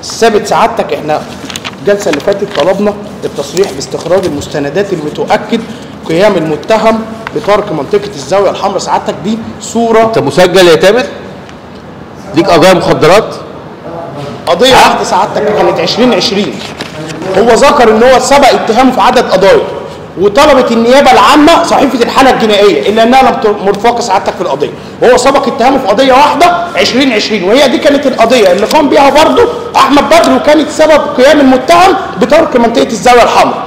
ثابت سعادتك احنا الجلسه اللي فاتت طلبنا التصريح باستخراج المستندات اللي بتؤكد قيام المتهم بترك منطقه الزاويه الحمراء سعادتك دي صوره انت مسجل يا تامر ليك قضايا مخدرات قضيه واحده سعادتك كانت 2020 هو ذكر ان هو سبق اتهامه في عدد قضايا وطلبت النيابه العامه صحيفه الحاله الجنائيه الا انها لم ت- مرفقه سعادتك في القضيه وهو سبق اتهامه في قضيه واحده 2020 وهي دي كانت القضيه اللي قام بيها برضه احمد بدر وكانت سبب قيام المتهم بترك منطقه الزاويه الحمراء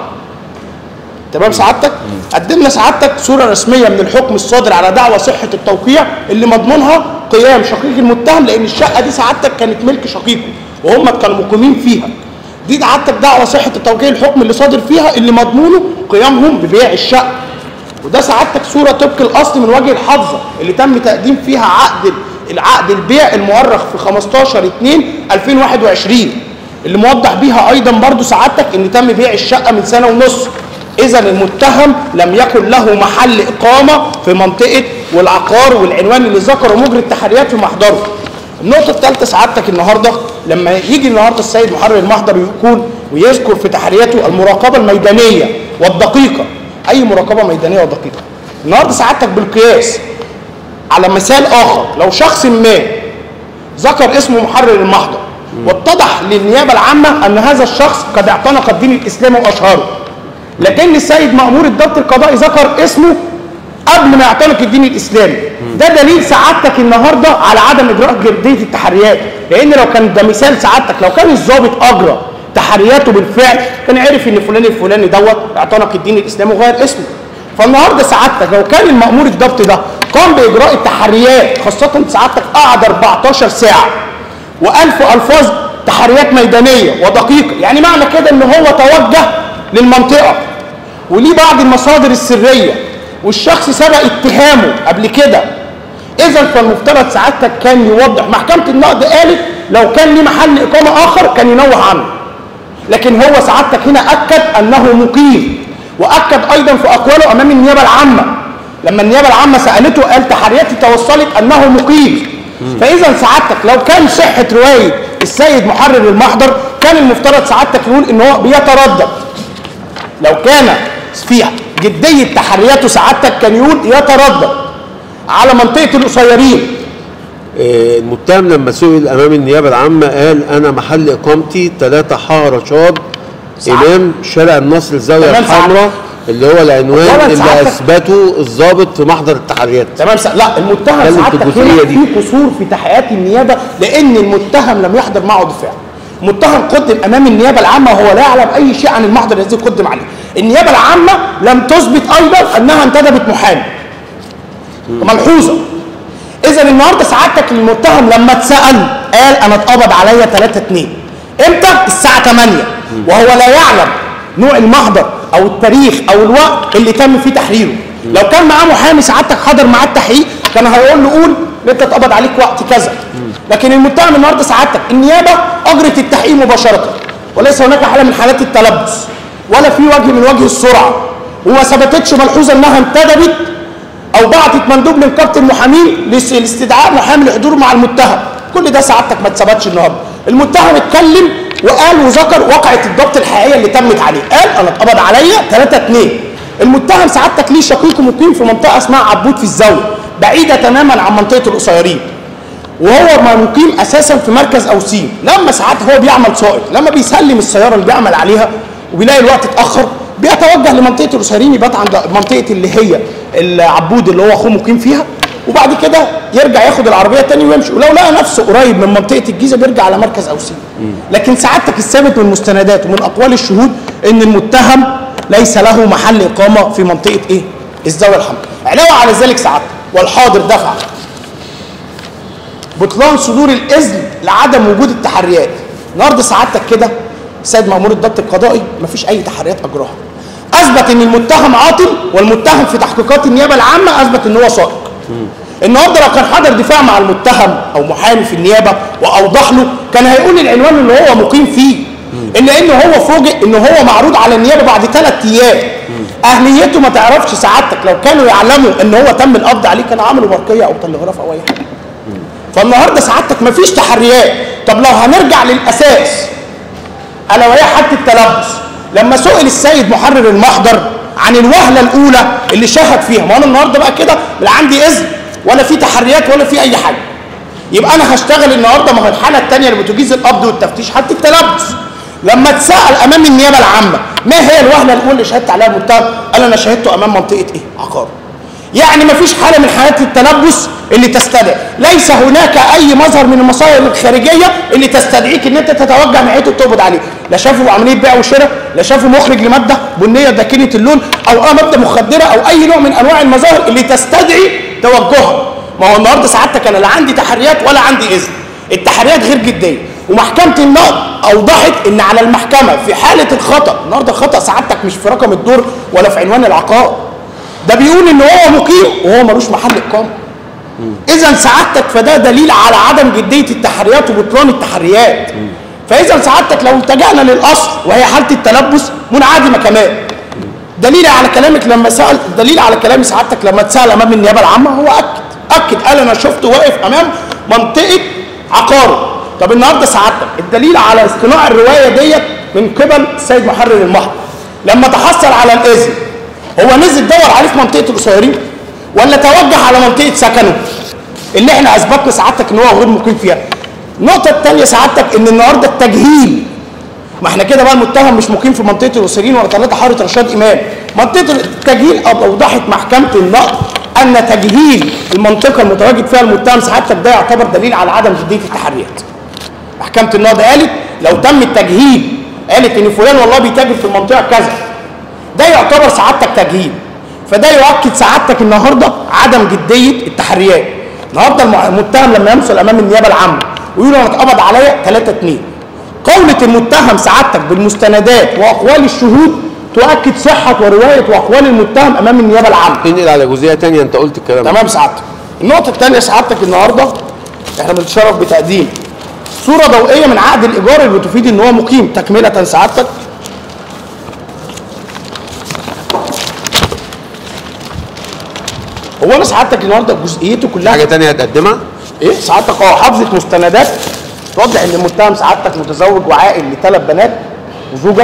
تمام سعادتك قدمنا سعادتك صوره رسميه من الحكم الصادر على دعوى صحه التوقيع اللي مضمونها قيام شقيق المتهم لان الشقه دي سعادتك كانت ملك شقيقه وهم كانوا مقيمين فيها دي سعادتك دعوى صحه التوقيع الحكم اللي صادر فيها اللي مضمونه قيامهم ببيع الشقه وده سعادتك صوره طبق الاصل من وجه الحافظه اللي تم تقديم فيها عقد العقد البيع المؤرخ في 15 2 2021 اللي موضح بيها ايضا برضو سعادتك ان تم بيع الشقه من سنه ونص اذا المتهم لم يكن له محل اقامه في منطقه والعقار والعنوان اللي ذكره مجري التحريات في محضره النقطه الثالثه سعادتك النهارده لما يجي النهارده السيد محرر المحضر يكون ويذكر في تحرياته المراقبه الميدانيه والدقيقه اي مراقبه ميدانيه ودقيقه النهارده سعادتك بالقياس على مثال اخر لو شخص ما ذكر اسمه محرر المحضر واتضح للنيابه العامه ان هذا الشخص قد اعتنق الدين الاسلامي واشهره لكن السيد مأمور الضبط القضائي ذكر اسمه قبل ما يعتنق الدين الاسلامي ده دليل سعادتك النهارده على عدم اجراء جديه التحريات لان لو كان ده مثال سعادتك لو كان الضابط اجرى تحرياته بالفعل كان عرف ان فلان الفلاني دوت اعتنق الدين الاسلامي وغير اسمه فالنهارده سعادتك لو كان المأمور الضبط ده قام باجراء التحريات خاصه سعادتك قعد 14 ساعه والف الفاظ تحريات ميدانيه ودقيقه يعني معنى كده ان هو توجه للمنطقه وليه بعض المصادر السريه والشخص سبق اتهامه قبل كده اذا فالمفترض سعادتك كان يوضح محكمه النقد قالت لو كان ليه محل اقامه اخر كان ينوه عنه لكن هو سعادتك هنا اكد انه مقيم واكد ايضا في اقواله امام النيابه العامه لما النيابه العامه سالته قال تحرياتي توصلت انه مقيم فاذا سعادتك لو كان صحه روايه السيد محرر المحضر كان المفترض سعادتك يقول ان هو بيتردد لو كان في جديه تحرياته سعادتك كان يقول يتردد على منطقه القصيرين آه، المتهم لما سئل امام النيابه العامه قال انا محل اقامتي 3 حاره رشاد سعادة. امام شارع النصر الزاويه تمام سعادة. الحمراء اللي هو العنوان أولاً اللي سعادتك- اثبته الضابط في محضر التحريات تمام سع- لا المتهم اتكلم في سعادتك الجزئية هنا دي. في قصور في تحقيقات النيابه لان المتهم لم يحضر معه دفاع متهم قدم امام النيابه العامه وهو لا يعلم اي شيء عن المحضر الذي قدم عليه النيابه العامه لم تثبت ايضا انها انتدبت محامي ملحوظه اذا النهارده سعادتك المتهم لما اتسال قال انا اتقبض عليا 3 2 امتى الساعه 8 وهو لا يعلم نوع المحضر او التاريخ او الوقت اللي تم فيه تحريره لو كان معاه محامي سعادتك حضر معاه التحقيق كان هيقول له قول ان انت اتقبض عليك وقت كذا لكن المتهم النهارده سعادتك النيابه اجرت التحقيق مباشره وليس هناك حاله من حالات التلبس ولا في وجه من وجه السرعه وما ثبتتش ملحوظه انها انتدبت او بعتت مندوب من نقابه المحامين لاس- لاستدعاء محامي لحضوره مع المتهم كل ده سعادتك ما اتثبتش النهارده المتهم اتكلم وقال وذكر واقعه الضبط الحقيقيه اللي تمت عليه قال انا اتقبض عليا 3 2 المتهم سعادتك ليه شقيق مقيم في منطقه اسمها عبود في الزاويه بعيده تماما عن منطقه القصيرين وهو ما مقيم اساسا في مركز اوسيم لما ساعات هو بيعمل سائق لما بيسلم السياره اللي بيعمل عليها وبيلاقي الوقت اتاخر بيتوجه لمنطقه القصيرين يبات عند منطقه اللي هي العبود اللي هو اخوه مقيم فيها وبعد كده يرجع ياخد العربيه تاني ويمشي ولو لقى نفسه قريب من منطقه الجيزه بيرجع على مركز اوسيم لكن سعادتك الثابت من المستندات ومن اقوال الشهود ان المتهم ليس له محل اقامه في منطقه ايه الزاويه الحمراء علاوه على ذلك سعادتك والحاضر دفع بطلان صدور الاذن لعدم وجود التحريات النهارده سعادتك كده السيد مامور الضبط القضائي مفيش اي تحريات اجراها اثبت ان المتهم عاطل والمتهم في تحقيقات النيابه العامه اثبت ان هو سائق النهارده لو كان حضر دفاع مع المتهم او محامي في النيابه واوضح له كان هيقول العنوان اللي هو مقيم فيه الا ان هو فوجئ ان هو معروض على النيابه بعد ثلاث ايام اهليته ما تعرفش سعادتك لو كانوا يعلموا ان هو تم القبض عليه كانوا عملوا برقيه او تلغراف او اي حاجه فالنهارده سعادتك مفيش تحريات طب لو هنرجع للاساس الا وهي حاله التلبس لما سئل السيد محرر المحضر عن الوهله الاولى اللي شاهد فيها ما انا النهارده بقى كده لا عندي اذن ولا في تحريات ولا في اي حاجه يبقى انا هشتغل النهارده ما هو الحاله الثانيه اللي بتجيز القبض والتفتيش حاله التلبس لما اتسال امام النيابه العامه ما هي الوهله الاولى اللي شهدت عليها المتهم قال انا شهدته امام منطقه ايه عقار يعني ما فيش حاله من حالات التلبس اللي تستدعي ليس هناك اي مظهر من المظاهر الخارجيه اللي تستدعيك ان انت تتوجه ناحيته وتقبض عليه لا شافوا عمليه بيع وشراء لا شافوا مخرج لماده بنيه داكنه اللون او اه ماده مخدره او اي نوع من انواع المظاهر اللي تستدعي توجهها ما هو النهارده سعادتك انا لا عندي تحريات ولا عندي اذن التحريات غير جديه ومحكمه النقض اوضحت ان على المحكمه في حاله الخطا النهارده الخطا سعادتك مش في رقم الدور ولا في عنوان العقار ده بيقول ان هو مقيم وهو ملوش محل اقامه اذا سعادتك فده دليل على عدم جديه التحريات وبطلان التحريات فاذا سعادتك لو التجأنا للاصل وهي حاله التلبس منعدمه كمان دليل على كلامك لما سال دليل على كلام سعادتك لما اتسال امام النيابه العامه هو اكد اكد قال انا شفته واقف امام منطقه عقاره طب النهارده سعادتك الدليل على اصطناع الروايه ديت من قبل السيد محرر المحضر لما تحصل على الاذن هو نزل دور عليه في منطقه القصيرين ولا توجه على منطقه سكنه اللي احنا اثبتنا سعادتك ان هو غير مقيم فيها النقطه الثانيه سعادتك ان النهارده التجهيل ما احنا كده بقى المتهم مش مقيم في منطقه القصيرين ولا ثلاثه حاره رشاد امام منطقه التجهيل اوضحت محكمه النقض ان تجهيل المنطقه المتواجد فيها المتهم سعادتك ده يعتبر دليل على عدم جديه التحريات محكمه النقض قالت لو تم التجهيل قالت ان فلان والله بيتاجر في المنطقه كذا ده يعتبر سعادتك تجهيل فده يؤكد سعادتك النهارده عدم جديه التحريات النهارده المع- المتهم لما يمثل امام النيابه العامه ويقول انا اتقبض عليا 3 2 قولة المتهم سعادتك بالمستندات واقوال الشهود تؤكد صحه وروايه واقوال المتهم امام النيابه العامه انقل على جزئيه تانية انت قلت الكلام ده. تمام سعادتك النقطه الثانيه سعادتك النهارده احنا بنتشرف بتقديم صوره ضوئيه من عقد الايجار اللي بتفيد ان هو مقيم تكمله سعادتك هو انا سعادتك النهارده جزئيته كلها حاجه تانية هتقدمها ايه سعادتك اه حافظه مستندات توضح ان المتهم سعادتك متزوج وعائل لثلاث بنات وزوجه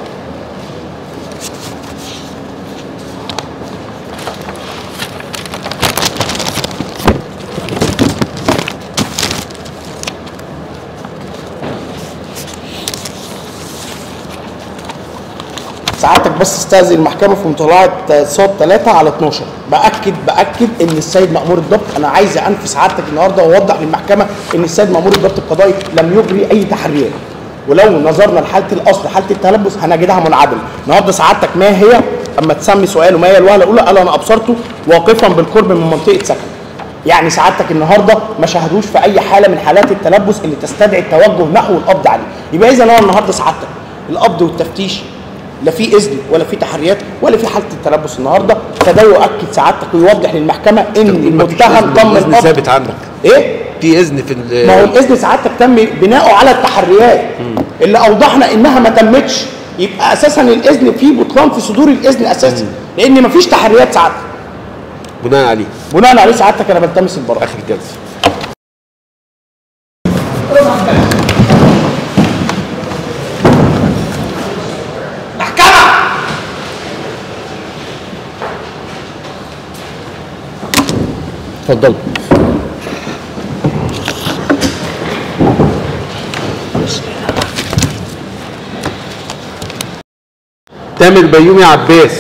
سعادتك بس استاذن المحكمه في مطالعه صاد 3 على 12 باكد باكد ان السيد مامور الضبط انا عايز انفي سعادتك النهارده واوضح للمحكمه ان السيد مامور الضبط القضائي لم يجري اي تحريات ولو نظرنا لحاله الاصل حاله التلبس هنجدها منعدمه النهارده سعادتك ما هي اما تسمي سؤاله ما هي الوهله الاولى قال انا ابصرته واقفا بالقرب من منطقه سكن يعني سعادتك النهارده ما شاهدوش في اي حاله من حالات التلبس اللي تستدعي التوجه نحو القبض عليه يبقى اذا انا النهارده سعادتك القبض والتفتيش لا في اذن ولا في تحريات ولا في حاله التلبس النهارده فده يؤكد سعادتك ويوضح للمحكمه ان المتهم تم الاذن القبض ثابت عندك ايه في اذن في ال- ما هو الاذن سعادتك تم بناؤه على التحريات اللي اوضحنا انها ما تمتش يبقى اساسا الاذن فيه بطلان في صدور الاذن اساسا لان ما فيش تحريات سعادتك بناء عليه بناء عليه سعادتك انا بلتمس البراءه اخر جلسه محكمه اتفضل تامر بيومي عباس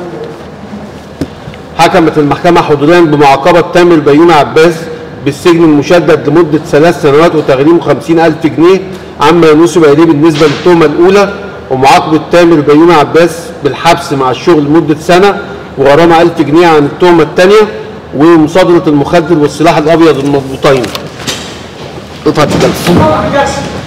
حكمت المحكمة حضوريا بمعاقبة تامر بيومي عباس بالسجن المشدد لمدة ثلاث سنوات وتغريمه خمسين ألف جنيه عما نسب إليه بالنسبة للتهمة الأولى ومعاقبة تامر بيومي عباس بالحبس مع الشغل لمدة سنة وغرامة ألف جنيه عن التهمة الثانية ومصادرة المخدر والسلاح الأبيض المضبوطين. اتفضل جلسه